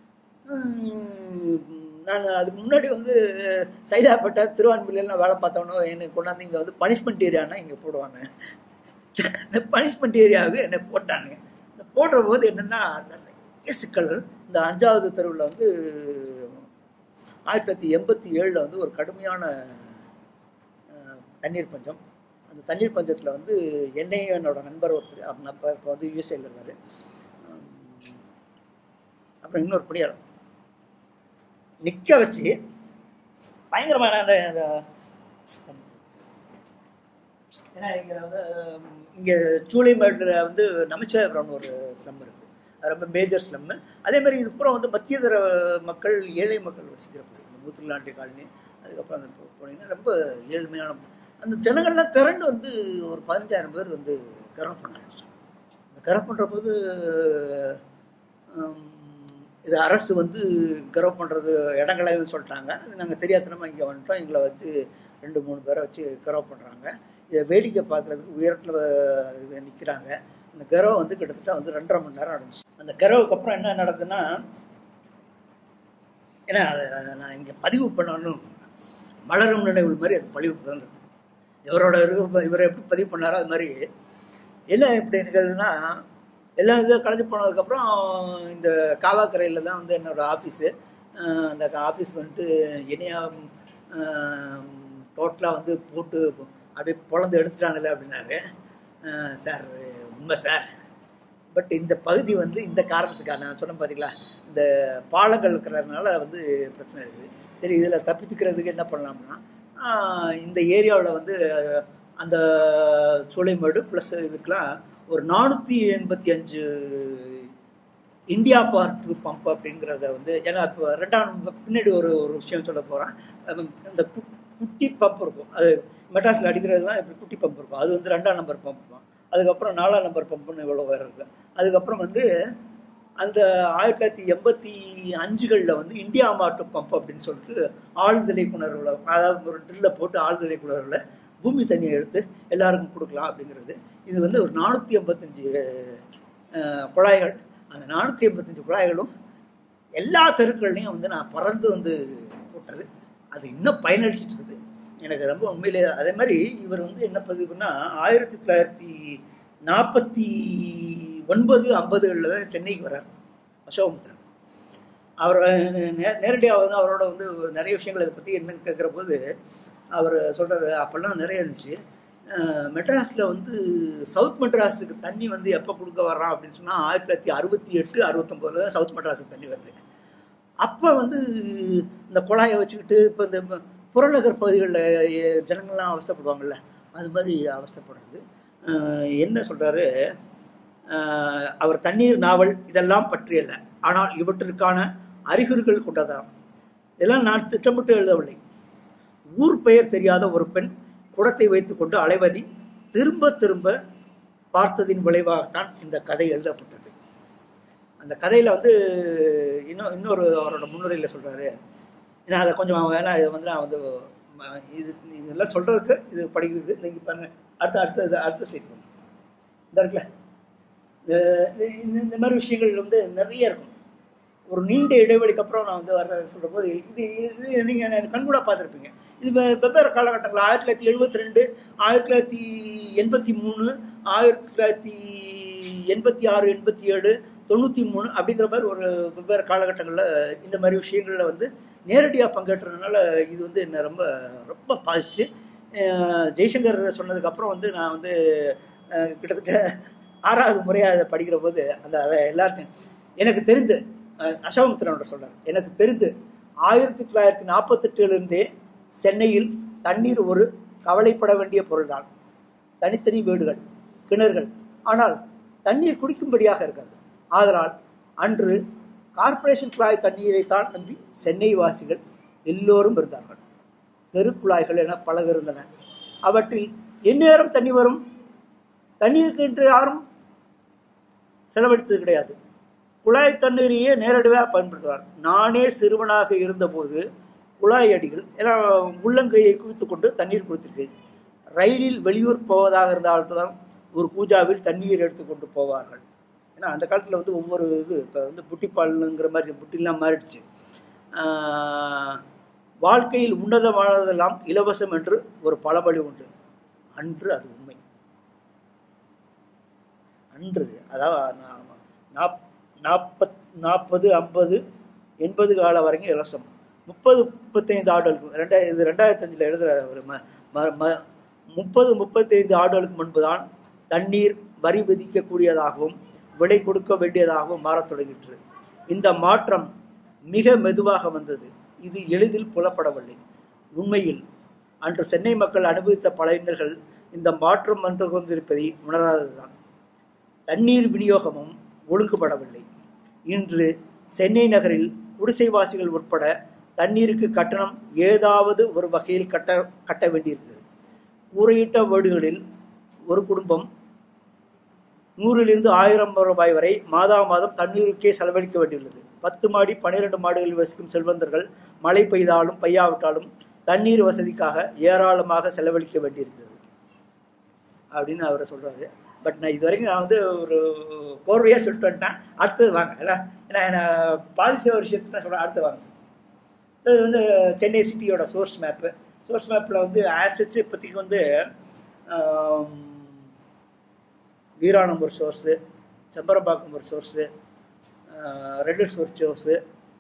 நான் அதுக்கு முன்னாடி வந்து சைதாப்பேட்டை திருவான்மூலையெல்லாம் வேலை பார்த்தோன்னோ என்னை கொண்டாந்து இங்கே வந்து பனிஷ்மெண்ட் ஏரியானா இங்கே போடுவாங்க இந்த பனிஷ்மெண்ட் ஏரியாவுக்கு என்னை போட்டாங்க இந்த போடுற போது என்னென்னா நிறைய சிக்கல்கள் இந்த அஞ்சாவது தெருவில் வந்து ஆயிரத்தி தொள்ளாயிரத்தி எண்பத்தி ஏழில் வந்து ஒரு கடுமையான அஹ், தண்ணீர் பஞ்சம் அந்த தண்ணீர் பஞ்சத்தில் வந்து என்னையும் என்னோட நண்பர் ஒருத்தர் அப்போ இப்போ இப்போ வந்து யூஎஸ்ஏல இருக்காரு உம், அப்புறம் இன்னொரு பணியாளர் நிற்க வச்சு பயங்கரமான அந்த அந்த ஏன்னா இங்கே வந்து இங்கே சூளைமேட்டில் வந்து நமச்சிவாயபுரம்னு ஒரு ஸ்லம் இருக்குது அது ரொம்ப மேஜர் ஸ்லம்மு அதே மாதிரி இது பூரா வந்து மத்திய தர மக்கள் ஏழை மக்கள் வசிக்கிற பகுதி இந்த மூத்துலாண்டி காலனி அதுக்கப்புறம் அந்த போ- போனீங்கன்னா ரொம்ப ஏழ்மையான அந்த ஜனங்கள்லாம் திரண்டு வந்து ஒரு பதினஞ்சாயிரம் பேர் வந்து கரம் பண்ண ஆரம்பிச்சாங்க அந்த கரம் பண்ணுற போது ஹம், இது அரசு வந்து கர்வ் பண்ணுறது இடங்களையும் சொல்லிட்டாங்க நாங்கள் தெரியாதனமாக இங்கே வந்துட்டோம் எங்களை வச்சு ரெண்டு மூணு பேரை வச்சு கர்வ் பண்ணுறாங்க இதை வேடிக்கை பார்க்குறதுக்கு உயரத்தில் இது நிற்கிறாங்க அந்த கர்வம் வந்து கிட்டத்தட்ட வந்து ரெண்டரை மணி நேரம் நடந்துச்சு அந்த கர்வுக்கு அப்புறம் என்ன நடக்குதுன்னா ஏன்னா அதை நான் இங்கே பதிவு பண்ணணும் மலரும் நினைவுகள் மாதிரி அது பதிவு பண்ணணும் இவரோட இருக்கு இவர் எப்படி பதிவு பண்ணாரோ அது மாதிரி எல்லாம் எப்படி நிகழ்வுனா எல்லாம் இது கலைஞ்சு போனதுக்கப்புறம் இந்த காவாக்கரையில் தான் வந்து என்னோட ஆஃபீஸு அந்த ஆஃபீஸ் வந்துட்டு இனியா டோட்டலாக வந்து போட்டு அப்படியே பொழந்து எடுத்துட்டாங்கல்ல அப்படின்னாரு அஹ் சார் உண்மை சார் பட் இந்த பகுதி வந்து இந்த காரணத்துக்காக நான் சொன்னேன் பார்த்தீங்களா இந்த பாலங்கள் இருக்கிறதுனால வந்து பிரச்சனை இருக்குது சரி இதில் தப்பிச்சுக்கிறதுக்கு என்ன பண்ணலாம்னா ஆஹ் இந்த ஏரியாவில் வந்து அந்த சூளைமேடு ப்ளஸ் இதுக்கெலாம் ஒரு நானூற்றி எண்பத்தி அஞ்சு இந்தியா பார்ட் பம்ப் அப்படிங்கிறத வந்து ஏன்னா இப்போ ரெண்டாம் பின்னாடி ஒரு ஒரு விஷயம் சொல்ல போகிறேன் இந்த கு- குட்டி பம்ப் இருக்கும் அது மெட்ராஸில் அடிக்கிறதுலாம் இப்படி குட்டி பம்ப் இருக்கும் அது வந்து ரெண்டாம் நம்பர் பம்ப் தான் அதுக்கப்புறம் நாலாம் நம்பர் பம்புன்னு இவ்வளோ வேறு இருக்குது அதுக்கப்புறம் வந்து அந்த ஆயிரத்தி தொள்ளாயிரத்தி எண்பத்தி அஞ்சுகளில் வந்து இந்தியா மாட்டு பம்ப் அப்படின்னு சொல்லிட்டு ஆழ்துளை குணர்வுல அதாவது ஒரு ட்ரில்லை போட்டு ஆழ்துளை குணர்வுல பூமி தண்ணியை எடுத்து எல்லாருக்கும் கொடுக்கலாம் அப்படிங்கிறது இது வந்து ஒரு நானூற்றி எண்பத்தஞ்சு குழாய்கள் அந்த நானூற்றி எண்பத்தஞ்சு குழாய்களும் எல்லா தெருக்கள்லையும் வந்து நான் பறந்து வந்து போட்டது அது இன்னும் பயனளிச்சிட்டு இருக்குது எனக்கு ரொம்ப உண்மையிலே அதே மாதிரி இவர் வந்து என்ன பதிவுன்னா ஆயிரத்தி தொள்ளாயிரத்தி நாற்பத்தி ஒன்பது ஐம்பதுகளில் தான் சென்னைக்கு வர்றார் அசோகமுத்திரன் அவர் நே- நேரடியாக வந்து அவரோட வந்து நிறைய விஷயங்கள் இதை பற்றி என்னன்னு கேட்குற போது அவர் சொல்கிறது அப்போல்லாம் நிறைய இருந்துச்சு மெட்ராஸில் வந்து சவுத் மெட்ராஸுக்கு தண்ணி வந்து எப்போ கொடுக்க வர்றான் அப்படின்னு சொன்னால் ஆயிரத்தி தொள்ளாயிரத்தி அறுபத்தி எட்டு அறுபத்தொம்போதில் தான் சவுத் மெட்ராஸுக்கு தண்ணி வருது அப்போ வந்து இந்த குழாயை வச்சுக்கிட்டு இப்போ இந்த ப- புறநகர் பகுதிகளில் ஜனங்கள்லாம் அவஸ்தைப்படுவாங்கள்ல அது மாதிரி அவஸ்தைப்படுறது அஹ் என்ன சொல்கிறாரு அவர் தண்ணீர் நாவல் இதெல்லாம் பற்றியல்ல ஆனால் இவற்றிற்கான அறிகுறிகள் கொண்டதாம் இதெல்லாம் நான் திட்டமிட்டு எழுதவில்லை ஊர் பெயர் தெரியாத ஒரு பெண் குடத்தை வைத்துக்கொண்டு அலைவதி திரும்ப திரும்ப பார்த்ததின் விளைவாகத்தான் இந்த கதை எழுதப்பட்டது அந்த கதையில் வந்து இன்னும் இன்னொரு அவரோட முன்னுரையில் சொல்கிறாரு நான் அதை கொஞ்சம் வேணா இதை வந்து நான் வந்து ம- இது இதெல்லாம் சொல்கிறதுக்கு இது படிக்கிறதுக்கு நீங்கள் பாருங்க அடுத்த அடுத்த இது அடுத்த ஸ்டேட்மெண்ட் இந்த இருக்குல்ல இந்த- இந்த இந்த மாதிரி விஷயங்கள் வந்து நிறைய இருக்கும் ஒரு நீண்ட இடைவெளிக்கு அப்புறம் நான் வந்து வர சொல்கிற போது இது இது நீங்கள் கண்கூட பார்த்துருப்பீங்க இது வெ- வெவ்வேறு காலகட்டங்கள் ஆயிரத்தி தொள்ளாயிரத்தி எழுபத்தி ரெண்டு ஆயிரத்தி தொள்ளாயிரத்தி எண்பத்தி மூணு ஆயிரத்தி தொள்ளாயிரத்தி எண்பத்தி ஆறு எண்பத்தி ஏழு தொண்ணூற்றி மூணு அப்படிங்கிற மாதிரி ஒரு வெவ்வேறு காலகட்டங்களில் இந்த மாதிரி விஷயங்களில் வந்து நேரடியாக பங்கேற்றதுனால இது வந்து என்னை ரொம்ப ரொம்ப பாதிச்சு அஹ் ஜெய்சங்கர் சொன்னதுக்கப்புறம் வந்து நான் வந்து அஹ் கிட்டத்தட்ட ஆறாவது முறையாக அதை படிக்கிற போது அந்த அதை எல்லாருக்கும் எனக்கு தெரிந்து அஹ் அசோகமித்திரனோட சொல்றார் எனக்கு தெரிந்து ஆயிரத்தி தொள்ளாயிரத்தி நாற்பத்தெட்டுலேருந்தே சென்னையில் தண்ணீர் ஒரு கவலைப்பட வேண்டிய பொருள்தான் தனித்தனி வீடுகள் கிணறுகள் ஆனால் தண்ணீர் குடிக்கும்படியாக இருக்காது ஆதலால் அன்று கார்ப்பரேஷன் குழாய் தண்ணீரைத்தான் நம்பி சென்னை வாசிகள் எல்லோரும் இருந்தார்கள் தெருக்குழாய்கள் என பலக இருந்தன அவற்றில் எந்நேரம் தண்ணி வரும் தண்ணீருக்கு என்று யாரும் செலவழித்தது கிடையாது குழாய் தண்ணீரையே நேரடியாக பயன்படுத்துவார் நானே சிறுவனாக இருந்தபோது குழாய் அடிகள் எல்லாம் உள்ளங்கையை குவித்து கொண்டு தண்ணீர் குடித்திருக்கேன் ரயிலில் வெளியூர் போவதாக இருந்தால்தான் ஒரு பூஜாவில் தண்ணீர் எடுத்துக்கொண்டு போவார்கள் ஏன்னா அந்த காலத்தில் வந்து ஒவ்வொரு இது இப்போ வந்து புட்டிப்பாலுங்கிற மாதிரி புட்டிலாம் மாறிடுச்சு ஆஹ், வாழ்க்கையில் உன்னதமானதெல்லாம் இலவசம் என்று ஒரு பழமொழி உண்டு அன்று அது உண்மை அன்று அதாவது நா- நாப்- நாற்பத் நாற்பது ஐம்பது எண்பது கால வரைக்கும் இலவசம் முப்பது முப்பத்தைந்து ஆண்டுகளுக்கு ரெண்டாயிரம் இது ரெண்டாயிரத்தி அஞ்சில் எழுதுறாரு அவர் ம ம- ம- முப்பது முப்பத்தைந்து ஆண்டுகளுக்கு முன்புதான் தண்ணீர் வரி விதிக்கக்கூடியதாகவும் விலை கொடுக்க வேண்டியதாகவும் மாறத் தொடங்கிற்று இந்த மாற்றம் மிக மெதுவாக வந்தது இது எளிதில் புலப்படவில்லை உண்மையில் அன்று சென்னை மக்கள் அனுபவித்த பல இன்னல்கள் இந்த மாற்றம் வந்து கொண்டிருப்பதை உணராததுதான் தண்ணீர் விநியோகமும் ஒழுங்குபடவில்லை இன்று சென்னை நகரில் குடிசைவாசிகள் உட்பட தண்ணீருக்கு கட்டணம் ஏதாவது ஒரு வகையில் கட்ட கட்ட வேண்டியிருக்கிறது கூரையிட்ட வீடுகளில் ஒரு குடும்பம் நூறிலிருந்து ஆயிரம் ரூபாய் வரை மாதா மாதம் தண்ணீருக்கே செலவழிக்க வேண்டியுள்ளது பத்து மாடி பன்னிரண்டு மாடிகளில் வசிக்கும் செல்வந்தர்கள் மழை பெய்தாலும் பெய்யாவிட்டாலும் தண்ணீர் வசதிக்காக ஏராளமாக செலவழிக்க வேண்டியிருக்கிறது அப்படின்னு அவர் சொல்றாரு பட் நான் இது வரைக்கும் நான் வந்து ஒரு கோர்வையாக சொல்லிட்டு வந்துட்டேன் அடுத்தது வாங்க இல்ல ஏன்னா என்னை பாதிச்ச ஒரு விஷயத்தை தான் சொல்கிறேன் அடுத்து வாங்க So, இது வந்து சென்னை சிட்டியோட சோர்ஸ் மேப்பு சோர்ஸ் மேப்பில் வந்து ஆசச்சு இப்போதைக்கு வந்து ஆம், வீராணம் ஒரு சோர்ஸு செம்பரம்பாக்கம் ஒரு சோர்ஸு ரெட்டில்ஸ் ஒரு சோர்ஸு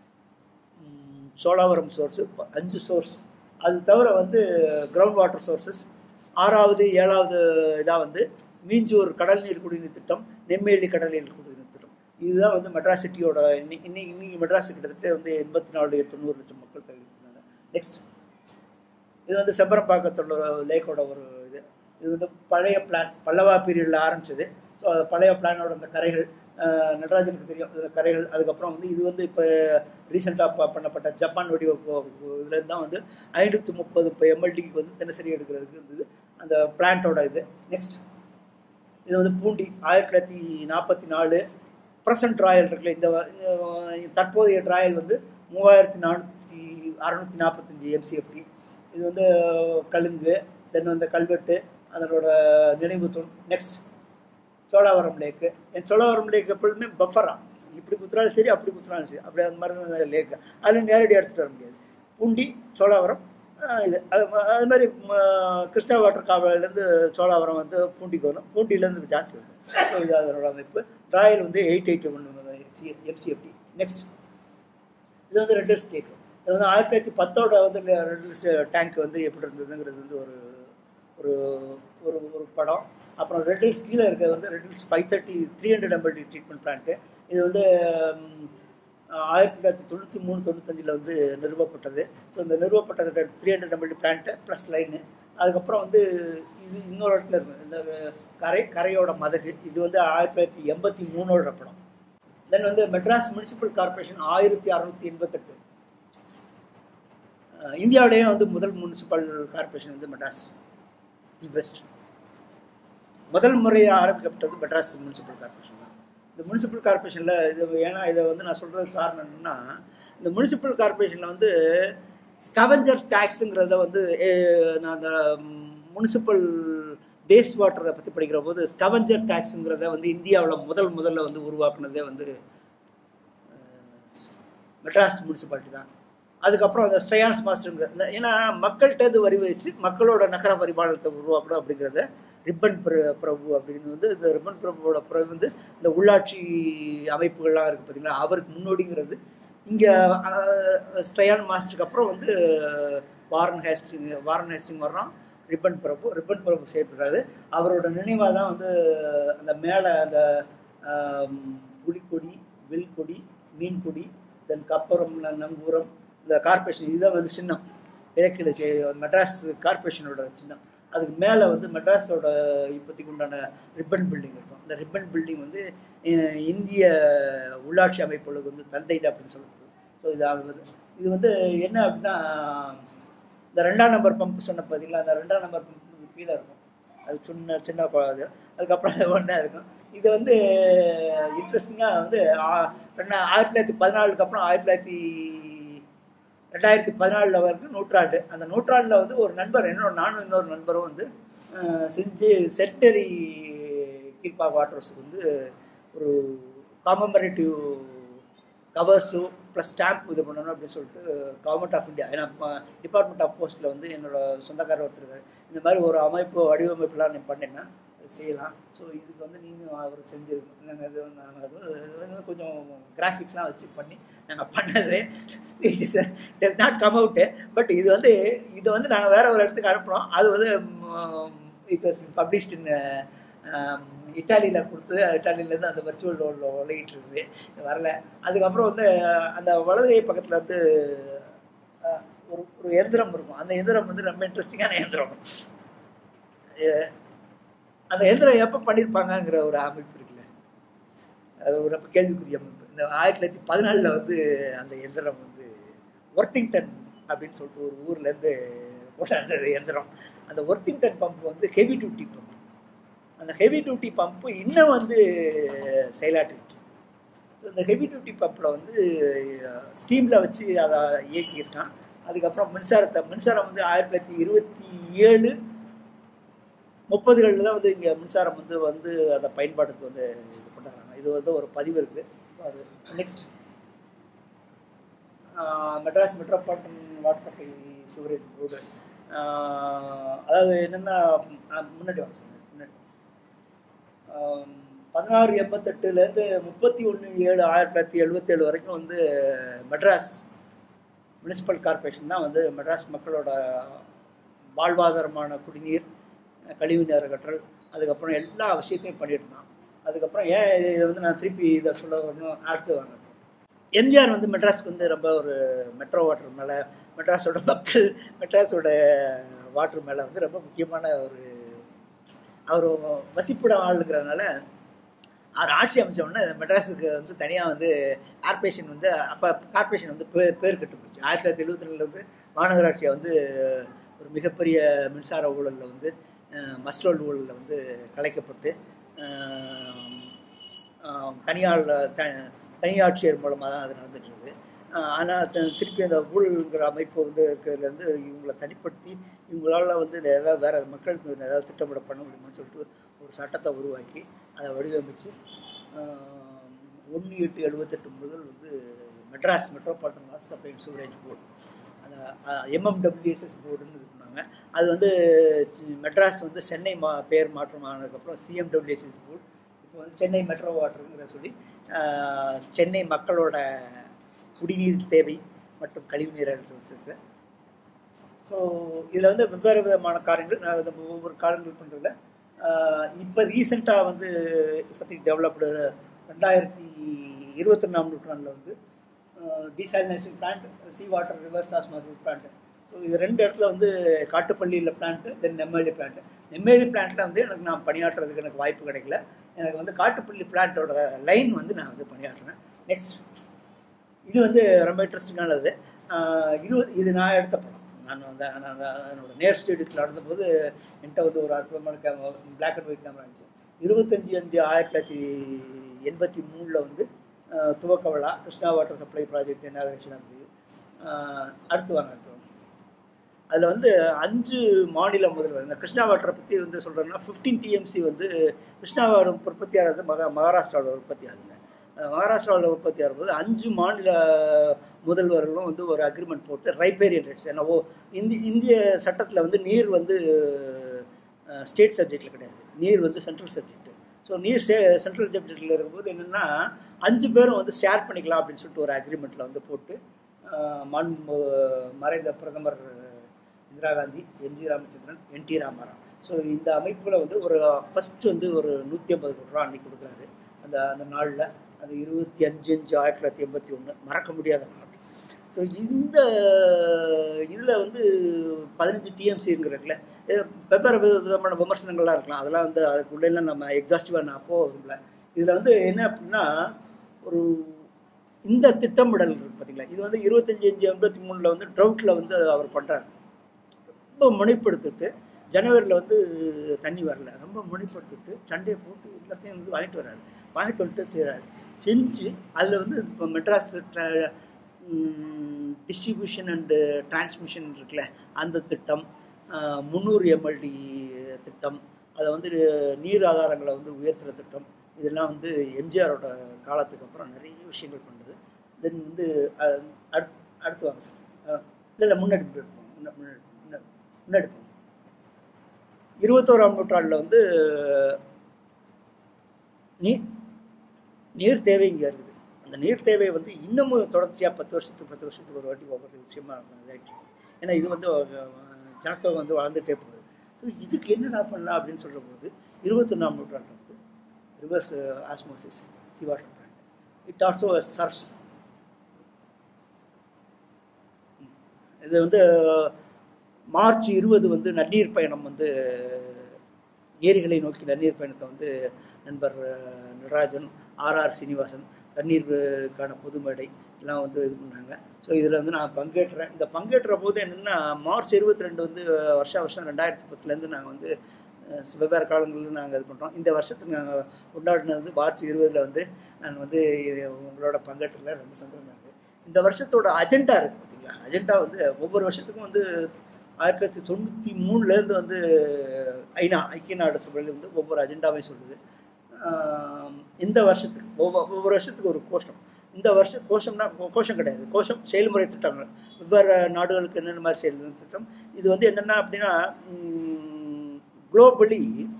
சோழாவரம் சோர்ஸு அஞ்சு சோர்ஸ் அது தவிர வந்து கிரவுண்ட் வாட்டர் சோர்சஸ் ஆறாவது ஏழாவது இதாக வந்து மீஞ்சூர் கடல் நீர் குடிநீர் திட்டம் நெம்மேலி கடல் நீர் குடிநீர் திட்டம் இதுதான் வந்து மெட்ராஸ் சிட்டியோட இன்னி இன்னைக்கு இன்னைக்கு மெட்ராஸ் கிட்டத்தட்ட வந்து எண்பத்தி நாலு தொண்ணூறு லட்சம் மக்கள் தகுதிருக்காங்க நெக்ஸ்ட் இது வந்து செம்பரம்பாக்கத்தோட லேக்கோட ஒரு இது இது வந்து பழைய பிளான் பல்லவா பீரியடில் ஆரம்பிச்சது ஸோ பழைய பிளானோட அந்த கரைகள் அஹ், நடராஜனுக்கு தெரியும் இந்த கரைகள் அதுக்கப்புறம் வந்து இது வந்து இப்போ ரீசெண்டாக பண்ணப்பட்ட ஜப்பான் வடிவ இதுலேருந்து தான் வந்து ஐநூற்றி முப்பது இப்போ எம்எல்டிக்கு வந்து தினசரி எடுக்கிறதுக்கு இருந்தது அந்த பிளான்ட்டோட இது நெக்ஸ்ட் இது வந்து பூண்டி ஆயிரத்தி தொள்ளாயிரத்தி நாற்பத்தி நாலு ப்ரெசன்ட் ட்ராயல் இருக்குல்ல இந்த வ- இந்த தற்போதைய ட்ராயல் வந்து மூவாயிரத்தி நானூற்றி அறநூற்றி நாற்பத்தஞ்சு எம்சிஎஃப்டி இது வந்து கழுங்கு தென் வந்து கல்வெட்டு அதனோட நினைவு தூண் நெக்ஸ்ட் சோழாவரம் லேக்கு என் சோழாவரம் லேக் எப்பொழுதுமே பஃபரா இப்படி குத்துறாலும் சரி அப்படி குத்துறாலும் சரி அப்படி அந்த மாதிரி தான் லேக்கு அதில் நேரடியாக எடுத்துகிட்டு வர முடியாது பூண்டி சோழாவரம் ஆஹ் இது அது ம- அது மாதிரி ம, கிருஷ்ணா வாட்டர் காவலேருந்து சோழாவரம் வந்து பூண்டிக்கு வரும் பூண்டிலேருந்து ஜாஸ்தி வரும் ஸோ இது அதனோட அமைப்பு ட்ராயல் வந்து எயிட் எயிட் ஒன்று எம்சிஎஃப்டி நெக்ஸ்ட் இது வந்து ரெட்லஸ் லேக் இது வந்து ஆயிரத்தி தொள்ளாயிரத்தி பத்தோட வந்து ரெட்லஸ் டேங்க் வந்து எப்படி இருந்ததுங்கிறது வந்து ஒரு ஒரு ஒரு ஒரு படம் அப்புறம் ரெட்டில்ஸ் கீழே இருக்கிறது வந்து Redhills five thirty three hundred M L D treatment plant இது வந்து ம், ஆயிரத்தி தொள்ளாயிரத்தி தொண்ணூற்றி மூணு தொண்ணூத்தஞ்சில் வந்து நிறுவப்பட்டது ஸோ இந்த நிறுவப்பட்ட three hundred M L D plant plus line அதுக்கப்புறம் வந்து இது இன்னொரு இடத்துல இருக்கும் இந்த கரை கரையோட மதகு இது வந்து ஆயிரத்தி தொள்ளாயிரத்தி எண்பத்தி மூணோட படம் தென் வந்து மெட்ராஸ் முனிசிபல் கார்ப்பரேஷன் ஆயிரத்தி அறநூற்றி எண்பத்தெட்டு அஹ் இந்தியாவிலேயே வந்து முதல் முனிசிபல் கார்ப்பரேஷன் வந்து மெட்ராஸ் தி பெஸ்ட் முதல் முறையாக ஆரம்பிக்கப்பட்டது மெட்ராஸ் முனிசிபல் கார்ப்பரேஷன் தான் இந்த முனிசிபல் கார்ப்பரேஷனில் இது ஏன்னா இதை வந்து நான் சொல்கிறதுக்கு காரணம் என்னன்னா இந்த முனிசிபல் கார்ப்பரேஷனில் வந்து ஸ்கவஞ்சர் டேக்ஸுங்கிறத வந்து eh, நான் அந்த முனிசிபல் வேஸ்ட் வாட்டரை பற்றி படிக்கிற போது ஸ்கவஞ்சர் டேக்ஸுங்கிறத வந்து இந்தியாவில் முதல் முதல்ல வந்து உருவாக்குனதே வந்து மெட்ராஸ் முனிசிபாலிட்டி தான் அதுக்கப்புறம் அந்த ஸ்ட்ரையான்ஸ் மாஸ்டருங்க இந்த ஏன்னா மக்கள்கிட்ட இருந்து வரி வச்சு மக்களோட நகர பரிபாலனத்தை உருவாக்கணும் அப்படிங்கிறத ரிப்பன் பிர- பிரபு அப்படின்னு வந்து இந்த ரிப்பன் பிரபுவோட பிரபு வந்து இந்த உள்ளாட்சி அமைப்புகள்லாம் இருக்குது பார்த்தீங்களா அவருக்கு முன்னோடிங்கிறது இங்கே ஸ்ட்ரையான் மாஸ்டருக்கு அப்புறம் வந்து வாரன் ஹேஸ்டிங் வாரன் ஹேஸ்டிங் வர்றோம் ரிப்பன் பிரபு ரிப்பன் பிரபு செய்யப்படுறாரு அவரோட நினைவாக தான் வந்து அந்த மேலே அந்த ஆம், புலிக்கொடி வில்கொடி மீன்கொடி தென் கப்பரம் ந- நங்கூரம் இந்த கார்பரேஷன் இதுதான் வந்து சின்னம் இலக்கிய மெட்ராஸ் கார்பரேஷனோட சின்னம் அதுக்கு மேலே வந்து மெட்ராஸோட இப்போதைக்கு உண்டான ரிப்பன் பில்டிங் இருக்கும் அந்த ரிப்பன் பில்டிங் வந்து அஹ், இந்திய உள்ளாட்சி அமைப்புகளுக்கு வந்து தந்தையில் அப்படின்னு சொல்லப்படுது ஸோ இது ஆகுது இது வந்து என்ன அப்படின்னா இந்த ரெண்டாம் நம்பர் பம்ப் சொன்ன பார்த்தீங்களா அந்த ரெண்டாம் நம்பர் பம்ப் கீழே இருக்கும் அது சின்ன சின்ன குழாது அதுக்கப்புறம் அது ஒன்றா இருக்கும் இது வந்து இன்ட்ரெஸ்டிங்காக வந்து ஆ- ரெண்டா ஆயிரத்தி தொள்ளாயிரத்தி பதினாலுக்கு அப்புறம் ஆயிரத்தி தொள்ளாயிரத்தி ரெண்டாயிரத்தி பதினாலில் வரைக்கும் நூற்றாண்டு அந்த நூற்றாண்டில் வந்து ஒரு நண்பர் என்னோட நானும் இன்னொரு நண்பரும் வந்து அஹ், செஞ்சு சென்டரி கீழ்பா வாட்டர்ஸுக்கு வந்து ஒரு காமமரேட்டிவ் கவர்ஸும் ப்ளஸ் ஸ்டாம்ப் இது பண்ணணும் அப்படின்னு சொல்லிட்டு கவர்மெண்ட் ஆஃப் இந்தியா ஏன்னா டிபார்ட்மெண்ட் ஆஃப் போஸ்ட்டில் வந்து என்னோட சொந்தக்காரர் ஒருத்தர் இருக்காரு இந்த மாதிரி ஒரு அமைப்பு வடிவமைப்புலாம் நீ பண்ணினா செய்யலாம் ஸோ இதுக்கு வந்து நீங்கள் அவர் செஞ்சு நாங்கள் இது நாங்கள் அது இது வந்து கொஞ்சம் கிராஃபிக்ஸ்லாம் வச்சு பண்ணி நாங்கள் பண்ணது it is does not come out but இது வந்து இது வந்து நாங்கள் வேற ஒரு இடத்துக்கு அனுப்புகிறோம் அது வந்து இட் வாஸ் பப்ளிஷ்ட் இன் இட்டாலியில் கொடுத்து இட்டாலியிலேருந்து அந்த வர்ச்சுவல் ரோலில் உலகிட்டு இருக்குது வரல அதுக்கப்புறம் வந்து அந்த வலதுகை பக்கத்தில் வந்து அஹ், ஒரு ஒரு எந்திரம் இருக்கும் அந்த எந்திரம் வந்து ரொம்ப இன்ட்ரெஸ்டிங்கான எந்திரம் அஹ், அந்த எந்திரம் எப்போ பண்ணியிருப்பாங்கங்கிற ஒரு அமைப்பு இருக்குல்ல அது ஒரு ரொம்ப கேள்விக்குரிய அமைப்பு இந்த ஆயிரத்தி தொள்ளாயிரத்தி பதினாலில் வந்து அந்த எந்திரம் வந்து ஒர்த்திங்டன் அப்படின்னு சொல்லிட்டு ஒரு ஊர்லேருந்து போட்ட அந்த எந்திரம் அந்த ஒர்த்திங்டன் பம்ப் வந்து ஹெவி டியூட்டி பம்ப் அந்த ஹெவி டியூட்டி பம்ப்பு இன்னும் வந்து செயலாற்றிட்டு ஸோ இந்த ஹெவி டியூட்டி பம்பில் வந்து ஸ்டீமில் வச்சு அதை இயக்கியிருக்கான் அதுக்கப்புறம் மின்சாரத்தை மின்சாரம் வந்து ஆயிரத்தி தொள்ளாயிரத்தி இருபத்தி ஏழு முப்பதுகளில் தான் வந்து இங்கே மின்சாரம் வந்து வந்து அதை பயன்பாட்டுக்கு வந்து இது பண்ணுறாங்க இது வந்து ஒரு பதிவு இருக்குது அது next Madras metropolitan water supply sewerage board அதாவது என்னென்னா முன்னாடி வாங்க சார் முன்னாடி ஆம், பதினாறு எண்பத்தெட்டுலேருந்து முப்பத்தி ஒன்று ஏழு ஆயிரத்தி தொள்ளாயிரத்தி எழுபத்தேழு வரைக்கும் வந்து மெட்ராஸ் முனிசிபல் கார்ப்பரேஷன் தான் வந்து மெட்ராஸ் மக்களோட வாழ்வாதாரமான குடிநீர் கழிவுநீர் அகற்றல் அதுக்கப்புறம் எல்லா விஷயத்தையும் பண்ணிட்டு இருந்தான் அதுக்கப்புறம் ஏன் இது இதை வந்து நான் திருப்பி இதை சொல்ல வரணும் அடுத்து வாங்க எம்ஜிஆர் வந்து மெட்ராஸ்க்கு வந்து ரொம்ப ஒரு மெட்ரோ வாட்டர் மேலே மெட்ராஸோட மக்கள் மெட்ராஸோட வாட்டர் மேலே வந்து ரொம்ப முக்கியமான ஒரு அவர் வசிப்பிடம் ஆளுங்கிறதுனால அவர் ஆட்சி அமைச்ச உடனே மெட்ராஸுக்கு வந்து தனியாக வந்து கார்ப்பரேஷன் வந்து அப்போ கார்ப்பரேஷன் வந்து பேர் பேர் கெட்டு போச்சு ஆயிரத்தி தொள்ளாயிரத்தி எழுபத்தி ரெண்டுலேருந்து மாநகராட்சியை வந்து ஒரு மிகப்பெரிய மின்சார ஊழலில் வந்து மஸ்ட்ரோல் ஊழலில் வந்து கலைக்கப்பட்டு அஹ், அஹ், தனியார் த தனியாட்சியர் மூலமாக தான் அது நடந்துட்டு இருக்குது ஆனால் திருப்பி அந்த ஊழல்ங்கிற அமைப்பு வந்து இருக்கிறதுலேருந்து இவங்களை தனிப்படுத்தி இவங்களால வந்து இந்த ஏதாவது வேற மக்களுக்கு இந்த ஏதாவது திட்டமிட பண்ண முடியுமான்னு சொல்லிட்டு ஒரு சட்டத்தை உருவாக்கி அதை வடிவமைச்சு ஒன்று எட்டு எழுபத்தெட்டு முதல் வந்து Madras metropolitan water supply and sewerage board அந்த எம்எம்டபிள்யூஎஸ்எஸ் போர்டுன்னு இது பண்ணாங்க அது வந்து சி- மெட்ராஸ் வந்து சென்னை மா பேர் மாற்றம் ஆனதுக்கப்புறம் சிஎம்டபிள்யூஎஸ்எஸ் போர்டு இப்போ வந்து சென்னை மெட்ரோ வாட்டருங்கிற சொல்லி ஆஹ், சென்னை மக்களோட குடிநீர் தேவை மற்றும் கழிவுநீர் அழுத்த விஷயத்தை ஸோ இதில் வந்து வெவ்வேறு விதமான காரியங்கள் நான் இந்த ஒவ்வொரு காரியங்கள் பண்ணுறதுல இப்போ ரீசெண்டாக வந்து இப்போதைக்கு டெவலப்டு ரெண்டாயிரத்தி இருபத்தொன்னாம் நூற்றாண்டில் வந்து desalination plant sea water reverse osmosis plant so இது ரெண்டு இடத்துல வந்து காட்டுப்பள்ளியில் plant then Nemmeli plant Nemmeli பிளான்ட்டில் வந்து எனக்கு நான் பணியாற்றுறதுக்கு எனக்கு வாய்ப்பு கிடைக்கல எனக்கு வந்து காட்டுப்பள்ளி பிளான்ட்டோட லைன் வந்து நான் வந்து பணியாற்றினேன் நெக்ஸ்ட் இது வந்து ரொம்ப இன்ட்ரெஸ்டிங்கானது ஆஹ் இது இது நான் எடுத்த படம் நான் வந்து நான் அந்த- என்னோட நேர் ஸ்டேடியத்தில் நடந்தபோது என்கிட்ட வந்து ஒரு அற்புதமான camera black and white camera இருந்துச்சு இருபத்தஞ்சி அஞ்சு ஆயிரத்தி தொள்ளாயிரத்தி எண்பத்தி மூணில் வந்து ஆஹ் துவக்க விழா Krishna water supply project inauguration இருந்தது ஆஹ் அடுத்து வாங்க அடுத்து வாங்க அதில் வந்து அஞ்சு மாநில முதல்வர் இந்த கிருஷ்ணா வாட்டரை பற்றி வந்து சொல்கிறேன்னா ஃபிஃப்டீன் டிஎம்சி வந்து கிருஷ்ணா வாட்டர் உற்பத்தி ஆகிறது மகா மகாராஷ்டிராவில் உற்பத்தி ஆகுதுங்க அஹ் மகாராஷ்டிராவில் உற்பத்தி ஆகும்போது அஞ்சு மாநில முதல்வர்களும் வந்து ஒரு அக்ரிமெண்ட் போட்டு ரைப்பேரியன் ரேட்ஸ் என்னவோ இந்தி இந்திய சட்டத்தில் வந்து நீர் வந்து ஸ்டேட் சப்ஜெக்டில் கிடையாது நீர் வந்து சென்ட்ரல் சப்ஜெக்ட் ஸோ நீர் சே சென்ட்ரல் சப்ஜெக்டில் இருக்கும்போது என்னென்னா அஞ்சு பேரும் வந்து ஷேர் பண்ணிக்கலாம் அப்படின்னு சொல்லிட்டு ஒரு அக்ரிமெண்ட்டில் வந்து போட்டு அஹ் மண் மறைந்த பிரதமர் Indira Gandhi M G Ramachandran N T Ramarao so இந்த அமைப்பில் வந்து ஒரு ஃபஸ்ட்டு வந்து ஒரு நூற்றி ஐம்பது கோடி ரூபா அன்னைக்கு கொடுக்குறாரு அந்த அந்த நாளில் அது இருபத்தி அஞ்சு அஞ்சு ஆயிரத்தி தொள்ளாயிரத்தி எண்பத்தி ஒன்று மறக்க முடியாத நாள் ஸோ இந்த இதில் வந்து பதினஞ்சு டிஎம்சிங்கிறதுல வெவ்வேறு வித விதமான விமர்சனங்கள்லாம் இருக்கலாம் அதெல்லாம் வந்து அதுக்குள்ளெல்லாம் நம்ம எக்ஸாஸ்டிவாக நான் போக விரும்பல இதில் வந்து என்ன அப்படின்னா ஒரு இந்த திட்டமிடல் இருக்கு பார்த்தீங்களா இது வந்து இருபத்தஞ்சி அஞ்சு எண்பத்தி மூணில் வந்து ட்ரவுட்டில் வந்து அவர் பண்ணுறாரு ரொம்ப முனைப்படுத்திட்டு ஜனவரியில் வந்து தண்ணி வரல ரொம்ப முனைப்படுத்திட்டு சண்டையை போட்டு எல்லாத்தையும் வந்து வாங்கிட்டு வர்றாரு வாங்கிட்டு வந்துட்டு செய்கிறாரு செஞ்சு அதில் வந்து இப்போ மெட்ராஸ் டிஸ்ட்ரிபியூஷன் அண்டு டிரான்ஸ்மிஷன் இருக்குல்ல அந்த திட்டம் முந்நூறு எம்எல்டி திட்டம் அதை வந்து நீர் ஆதாரங்களை வந்து உயர்த்துகிற திட்டம் இதெல்லாம் வந்து எம்ஜிஆரோட காலத்துக்கு அப்புறம் நிறைய விஷயங்கள் பண்ணுது தென் வந்து அஹ், அடுத்து அடுத்து வாங்க சார் இல்லை இல்லை முன்னாடி முன்னாடி போங்க. முன்னா- முன்னாடி முன்னாடி முன்னாடி போங்க இருபத்தோராம் நூற்றாண்டில் வந்து நீர் நீர் தேவை இங்கே இருக்குது அந்த நீர் தேவை வந்து இன்னமும் தொடர்ச்சியாக பத்து வருஷத்துக்கு பத்து வருஷத்துக்கு ஒரு வாட்டி ஒவ்வொரு விஷயமா இதாகிட்டு இருக்கு. ஏன்னா இது வந்து அஹ், ஜனத்தொகை வந்து வளர்ந்துட்டே போகுது ஸோ இதுக்கு என்னடா பண்ணலாம் அப்படின்னு சொல்கிற போது இருபத்தொன்னாம் நூற்றாண்டு வந்து reverse osmosis sea water plant it also serves இது வந்து மார்ச் இருபது வந்து நன்னீர் பயணம் வந்து ஏரிகளை நோக்கி நன்னீர் பயணத்தை வந்து நண்பர் அஹ், நடராஜன் ஆர்ஆர் சீனிவாசன் தண்ணீருக்கான பொது மேடை எல்லாம் வந்து இது பண்ணாங்க ஸோ இதில் வந்து நான் பங்கேற்றேன் இந்த பங்கேற்ற போது என்னென்னா மார்ச் இருபத்தி ரெண்டு வந்து அஹ், வருஷா வருஷம் ரெண்டாயிரத்தி பத்துலேருந்து நாங்கள் வந்து அஹ், வெவ்வேறு காலங்களில் நாங்கள் இது பண்ணுறோம் இந்த வருஷத்துக்கு நாங்கள் கொண்டாடினது வந்து மார்ச் இருபதில் வந்து நான் வந்து உங்களோட பங்கேற்றல ரொம்ப சந்தோஷமாக இருக்குது இந்த வருஷத்தோட அஜெண்டா இருக்குது பார்த்தீங்களா அஜெண்டா வந்து ஒவ்வொரு வருஷத்துக்கும் வந்து ஆயிரத்தி தொள்ளாயிரத்தி தொண்ணூற்றி மூணுலேருந்து வந்து ஐநா ஐக்கிய நாடு சபையில் வந்து ஒவ்வொரு அஜெண்டாவையும் சொல்லுது ஆம், இந்த வருஷத்துக்கு ஒவ்வொரு ஒவ்வொரு வருஷத்துக்கு ஒரு கோஷம் இந்த வருஷம் கோஷம்னா கோ- கோஷம் கிடையாது கோஷம் செயல்முறை திட்டங்கள் வெவ்வேறு நாடுகளுக்கு என்னென்ன மாதிரி செயல்முறை திட்டம் இது வந்து என்னென்ன அப்படின்னா குளோபலி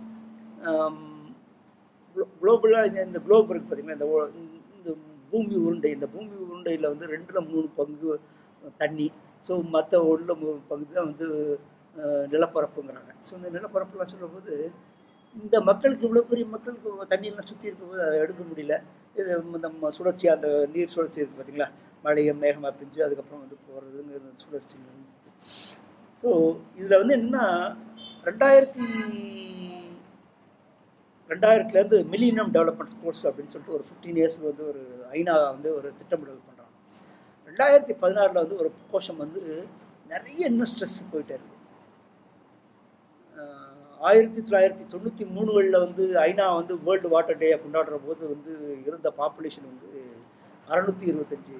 குளோபலாக இந்த குளோப் இருக்குது பார்த்தீங்கன்னா இந்த ஓ- இந்த பூமி உருண்டை இந்த பூமி உருண்டையில் வந்து ரெண்டில் மூணு பங்கு தண்ணி ஸோ மற்ற உள்ள மூணு பகுதி தான் வந்து அஹ், நிலப்பரப்புங்கிறாங்க ஸோ இந்த நிலப்பரப்புலாம் சொல்லும்போது இந்த மக்களுக்கு இவ்வளோ பெரிய மக்களுக்கு தண்ணியெல்லாம் சுற்றி இருக்கும்போது அதை எடுக்க முடியல இது நம்ம சுழற்சி அந்த நீர் சுழற்சி இருக்குது பார்த்தீங்களா மழையை மேகமாக பிஞ்சு அதுக்கப்புறம் வந்து போகிறதுங்கிற சுழற்சி ஸோ இதில் வந்து என்னன்னா ரெண்டாயிரத்தி ரெண்டாயிரத்துலேருந்து மில்லினியம் டெவலப்மெண்ட் கோர்ஸ் அப்படின்னு சொல்லிட்டு ஒரு ஃபிஃப்டீன் இயர்ஸ்க்கு வந்து ஒரு ஐநா வந்து ஒரு திட்டமிடல் பண்ணுறாங்க ரெண்டாயிரத்தி பதினாறில் வந்து ஒரு கோஷம் வந்து நிறைய இன்னும் ஸ்ட்ரெஸ் போயிட்டே இருக்குது ஆஹ் ஆயிரத்தி தொள்ளாயிரத்தி தொண்ணூற்றி மூணுகளில் வந்து ஐநா வந்து வேர்ல்டு வாட்டர் டேயை கொண்டாடுற போது வந்து இருந்த பாப்புலேஷன் வந்து அறநூற்றி இருபத்தஞ்சி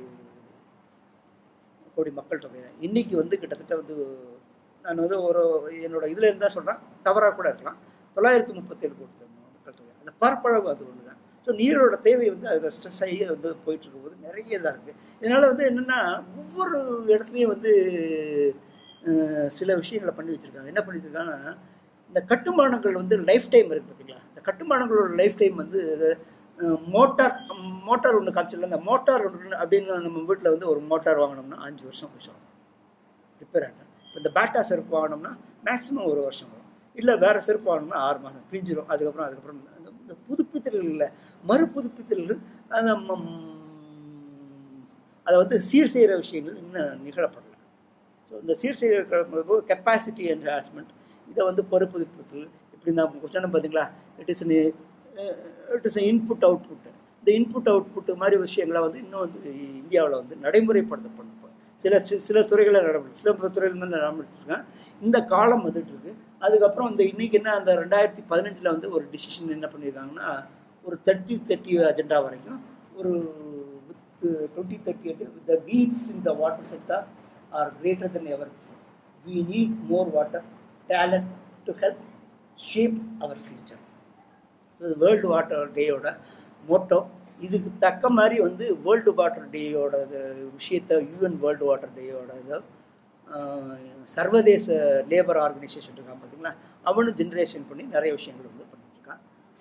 கோடி மக்கள் தொகை இன்னைக்கு வந்து கிட்டத்தட்ட வந்து நான் வந்து ஒரு என்னோட இதில் இருந்தால் சொல்கிறேன் தவறாக கூட இருக்கலாம் தொள்ளாயிரத்தி முப்பத்தேழு கோடி மக்கள் தொகை அந்த பரப்பளவு அது ஒன்று தான் ஸோ நீரோட தேவை வந்து அதில் ஸ்ட்ரெஸ் ஆகி வந்து போயிட்டு இருக்கும்போது நிறைய இதாக இருக்குது இதனால் வந்து என்னென்னா ஒவ்வொரு இடத்துலையும் வந்து அஹ், சில விஷயங்களை பண்ணி வச்சுருக்காங்க என்ன பண்ணி வச்சுருக்காங்கன்னா இந்த கட்டுமானங்கள் வந்து லைஃப் டைம் இருக்குது பார்த்தீங்களா இந்த கட்டுமானங்களோட லைஃப் டைம் வந்து மோட்டார் மோட்டார் ஒன்று காமிச்சிடல இந்த மோட்டார் ஒன்று அப்படின்னு நம்ம வீட்டில் வந்து ஒரு மோட்டார் வாங்கினோம்னா அஞ்சு வருஷம் வருஷம் ரிப்பேர் ஆகிட்டேன் இப்போ இந்த பேட்டா செருப்பு வாங்கினோம்னா மேக்ஸிமம் ஒரு வருஷம் வரும் இல்லை வேறு செருப்பு வாங்கினோம்னா ஆறு மாதம் பிஞ்சிரும் அதுக்கப்புறம் அதுக்கப்புறம் இந்த இந்த புதுப்பித்தல்கள் இல்லை மறு புதுப்பித்தல்கள் அந்த ம், அதை வந்து சீர் செய்கிற விஷயங்கள் இன்னும் நிகழப்படலை ஸோ இந்த சீர் செய்கிற போது கெப்பாசிட்டி என்ஹான்ஸ்மெண்ட் இதை வந்து பொறு புதுப்பித்தல் இப்படி நான் சொன்னேன் பார்த்தீங்களா it is it is input output இந்த இன்புட் அவுட்புட் மாதிரி விஷயங்களை வந்து இன்னும் வந்து இந்தியாவில் வந்து நடைமுறைப்படுத்தப்படும் சில சி- சில துறைகளை நடைமுறை சில துறைகள் வந்து நடைமுறைச்சிருக்கேன் இந்த காலம் வந்துட்டு இருக்கு அதுக்கப்புறம் இந்த இன்னைக்கு என்ன அந்த ரெண்டாயிரத்தி பதினஞ்சில் வந்து ஒரு டிசிஷன் என்ன பண்ணியிருக்காங்கன்னா ஒரு தேர்ட்டி தேர்ட்டி அஜெண்டா வரைக்கும் ஒரு with twenty thirty eight the needs in the water sector are greater than ever we need more water talent to help shape our future so world water டேயோட motto இதுக்கு தக்க மாதிரி வந்து world water டேயோட விஷயத்த UN world water டேயோட இதை ஆஹ், சர்வதேச labour organisation இருக்கான் பார்த்தீங்களா அவனும் ஜென்ரேஷன் பண்ணி நிறைய விஷயங்கள் வந்து பண்ணிட்டு இருக்கான்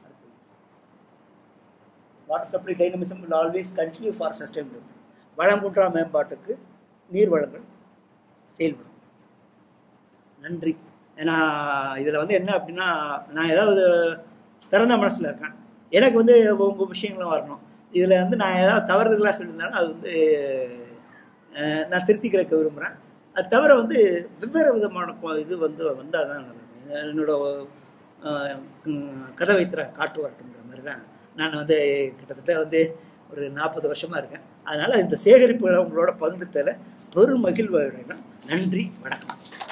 water supply dynamism will always continue for sustainable வளங்குன்றா மேம்பாட்டுக்கு நீர் வளங்கள் செயல்படும் நன்றி ஏன்னா இதில் வந்து என்ன அப்படின்னா நான் ஏதாவது திறந்த மனசில் இருக்கேன் எனக்கு வந்து உங்கள் விஷயங்களும் வரணும் இதில் வந்து நான் ஏதாவது தவறுதலாக சொல்லியிருந்தாலும் அது வந்து அஹ், நான் திருத்திக்கிறக்க விரும்புகிறேன் அது தவிர வந்து வெவ்வேறு விதமான கொ- இது வந்து வந்தால் தான் நல்லது என்னோட அஹ், உம், கதை வைத்திர காட்டு வரட்டுங்கிற மாதிரி தான் நான் வந்து கிட்டத்தட்ட வந்து ஒரு நாற்பது வருஷமாக இருக்கேன் அதனால் இந்த சேகரிப்புகளை உங்களோட பகிர்ந்துட்டதில் பெரும் மகிழ்வு அடைகிறேன் நன்றி வணக்கம்